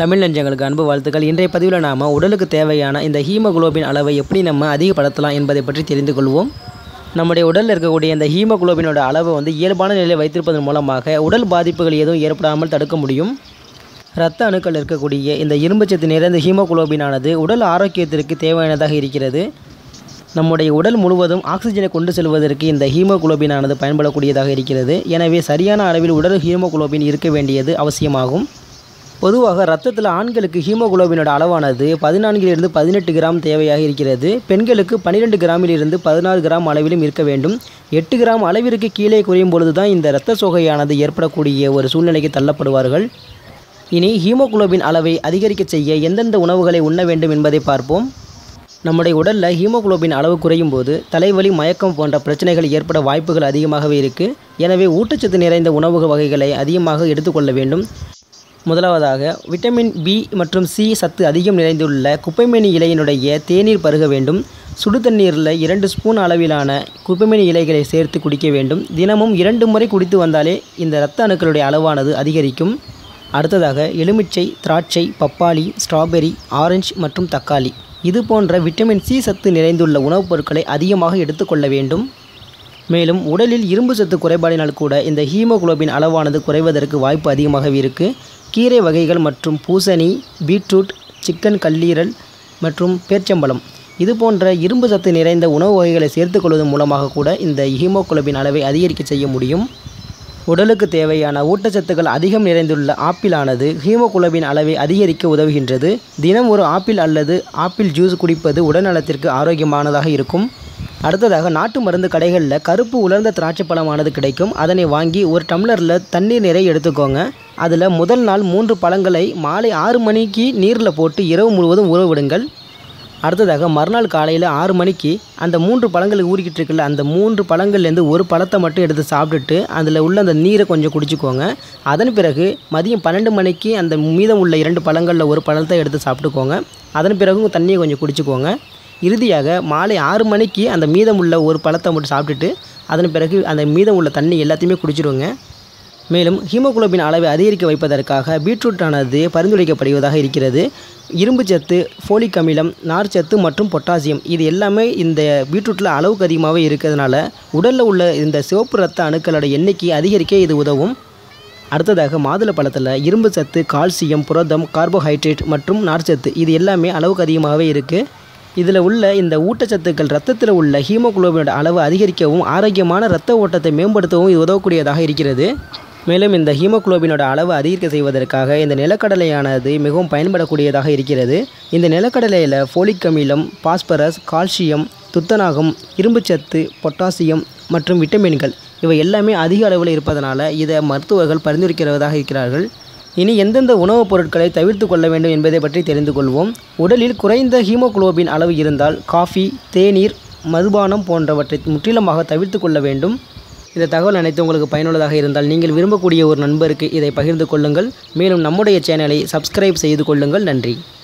தமிழ் நெஞ்சங்களுக்கு அன்பு வாழ்த்துக்கள் இன்றைய பதிவில் நாம் உடலுக்கு தேவையான இந்த ஹீமோகுளோபின் அளவை எப்படி நம்ம அதிகப்படுத்தலாம் என்பதை பற்றி தெரிந்து கொள்வோம் நம்முடைய உடலில் இருக்கக்கூடிய இந்த ஹீமோகுளோபினோட அளவை வந்து இயல்பான நிலையில் வைத்திருப்பதன் மூலமாக உடல் பாதிப்புகள் எதுவும் ஏற்படாமல் தடுக்க முடியும் இரத்த அணுக்கள் இருக்கக்கூடிய இந்த இரும்புச்சத்து நிறைந்த ஹீமோகுளோபினானது உடல் ஆரோக்கியத்திற்கு தேவையானதாக இருக்கிறது நம்முடைய உடல் முழுவதும் ஆக்சிஜனை கொண்டு செல்வதற்கு இந்த ஹீமோகுளோபினானது பயன்படக்கூடியதாக இருக்கிறது எனவே சரியான அளவில் உடல் ஹீமோகுளோபின் இருக்க வேண்டியது அவசியமாகும் பொதுவாக ரத்தத்தில் ஆண்களுக்கு ஹீமோகுளோபினோட அளவானது பதினான்கிலிருந்து பதினெட்டு கிராம் தேவையாக இருக்கிறது பெண்களுக்கு பன்னிரெண்டு கிராமிலிருந்து பதினாறு கிராம் அளவிலும் இருக்க வேண்டும் எட்டு கிராம் அளவிற்கு கீழே குறையும் பொழுது தான் இந்த இரத்த சோகையானது ஏற்படக்கூடிய ஒரு சூழ்நிலைக்கு தள்ளப்படுவார்கள் இனி ஹீமோகுளோபின் அளவை அதிகரிக்க செய்ய எந்தெந்த உணவுகளை உண்ண வேண்டும் என்பதை பார்ப்போம் நம்முடைய உடலில் ஹீமோகுளோபின் அளவு குறையும் போது தலைவலி மயக்கம் போன்ற பிரச்சனைகள் ஏற்பட வாய்ப்புகள் அதிகமாகவே இருக்குது எனவே ஊட்டச்சத்து நிறைந்த உணவு வகைகளை அதிகமாக எடுத்துக்கொள்ள வேண்டும் முதலாவதாக விட்டமின் பி மற்றும் சி சத்து அதிகம் நிறைந்துள்ள குப்பைமேனி இலையினுடைய தேநீர் பருக வேண்டும் சுடு தண்ணீரில் இரண்டு ஸ்பூன் அளவிலான குப்பைமேனி இலைகளை சேர்த்து குடிக்க வேண்டும் தினமும் இரண்டு முறை குடித்து வந்தாலே இந்த இரத்த அணுக்களுடைய அளவானது அதிகரிக்கும் அடுத்ததாக எலுமிச்சை திராட்சை பப்பாளி ஸ்ட்ராபெரி ஆரஞ்சு மற்றும் தக்காளி இது போன்ற விட்டமின் சி சத்து நிறைந்துள்ள உணவுப் பொருட்களை அதிகமாக எடுத்துக்கொள்ள வேண்டும் மேலும் உடலில் இரும்பு சத்து குறைபாடினால் கூட இந்த ஹீமோகுளோபின் அளவானது குறைவதற்கு வாய்ப்பு அதிகமாகவே இருக்குது கீரை வகைகள் மற்றும் பூசணி பீட்ரூட் சிக்கன் கல்லீரல் மற்றும் பேர்ச்சம்பழம் இது போன்ற இரும்பு சத்து நிறைந்த உணவு வகைகளை சேர்த்துக்கொள்வதன் மூலமாக கூட இந்த ஹீமோகுளோபின் அளவை அதிகரிக்க செய்ய முடியும் உடலுக்கு தேவையான ஊட்டச்சத்துக்கள் அதிகம் நிறைந்துள்ள ஆப்பிளானது ஹீமோகுளோபின் அளவை அதிகரிக்க உதவுகின்றது தினம் ஒரு ஆப்பிள் அல்லது ஆப்பிள் ஜூஸ் குடிப்பது உடல்நலத்திற்கு ஆரோக்கியமானதாக இருக்கும் அடுத்ததாக நாட்டு மருந்து கடைகளில் கருப்பு உலர்ந்த திராட்சை பழமானது கிடைக்கும் அதனை வாங்கி ஒரு டம்ளரில் தண்ணீர் நிறைய எடுத்துக்கோங்க அதில் முதல் நாள் மூன்று பழங்களை மாலை ஆறு மணிக்கு நீரில் போட்டு இரவு முழுவதும் ஊற விடுங்கள் அடுத்ததாக மறுநாள் காலையில் ஆறு மணிக்கு அந்த மூன்று பழங்கள் ஊறிக்கிட்டு இருக்குல்ல அந்த மூன்று பழங்கள்லேருந்து ஒரு பழத்தை மட்டும் எடுத்து சாப்பிட்டுட்டு அதில் உள்ள அந்த நீரை கொஞ்சம் குடிச்சிக்கோங்க அதன் பிறகு மதியம் பன்னெண்டு மணிக்கு அந்த மீதம் உள்ள இரண்டு பழங்களில் ஒரு பழத்தை எடுத்து சாப்பிட்டுக்கோங்க அதன் பிறகு தண்ணியை கொஞ்சம் குடிச்சிக்கோங்க இறுதியாக மாலை ஆறு மணிக்கு அந்த மீதம் உள்ள ஒரு பழத்தை மட்டும் சாப்பிட்டுட்டு அதன் பிறகு அந்த மீதம் உள்ள தண்ணி எல்லாத்தையுமே குடிச்சிடுங்க மேலும் ஹீமோகுளோபின் அளவை அதிகரிக்க வைப்பதற்காக பீட்ரூட்டானது பரிந்துரைக்கப்படுவதாக இருக்கிறது இரும்பு சத்து ஃபோலிக் அமிலம் நார்ச்சத்து மற்றும் பொட்டாசியம் இது எல்லாமே இந்த பீட்ரூட்டில் அளவுக்கு அதிகமாகவே இருக்கிறதுனால உடலில் உள்ள இந்த சிவப்பு ரத்த அணுக்களோட எண்ணிக்கை அதிகரிக்க இது உதவும் அடுத்ததாக மாதுளை பழத்தில் இரும்பு சத்து கால்சியம் புரதம் கார்போஹைட்ரேட் மற்றும் நார்ச்சத்து இது எல்லாமே அளவுக்கு அதிகமாகவே இருக்குது இதில் உள்ள இந்த ஊட்டச்சத்துக்கள் ரத்தத்தில் உள்ள ஹீமோகுளோபினோட அளவு அதிகரிக்கவும் ஆரோக்கியமான இரத்த ஓட்டத்தை மேம்படுத்தவும் இது உதவக்கூடியதாக இருக்கிறது மேலும் இந்த ஹீமோகுளோபினோட அளவு அதிகரிக்க செய்வதற்காக இந்த நிலக்கடலையானது மிகவும் பயன்படக்கூடியதாக இருக்கிறது இந்த நிலக்கடலையில் ஃபோலிக் அமிலம் பாஸ்பரஸ் கால்சியம் துத்தநாகம் இரும்புச்சத்து பொட்டாசியம் மற்றும் விட்டமின்கள் இவை எல்லாமே அதிக அளவில் இருப்பதனால இதை மருத்துவர்கள் பரிந்துரைக்கிறதாக இருக்கிறார்கள் இனி எந்தெந்த உணவுப் பொருட்களை தவிர்த்து கொள்ள வேண்டும் என்பதை பற்றி தெரிந்து கொள்வோம் உடலில் குறைந்த ஹீமோகுளோபின் அளவு இருந்தால் காஃபி தேநீர் மதுபானம் போன்றவற்றை முற்றிலுமாக தவிர்த்து கொள்ள வேண்டும் இந்த தகவல் அனைத்து உங்களுக்கு பயனுள்ளதாக இருந்தால் நீங்கள் விரும்பக்கூடிய ஒரு நண்பருக்கு இதை பகிர்ந்து கொள்ளுங்கள் மேலும் நம்முடைய சேனலை சப்ஸ்கிரைப் செய்து கொள்ளுங்கள் நன்றி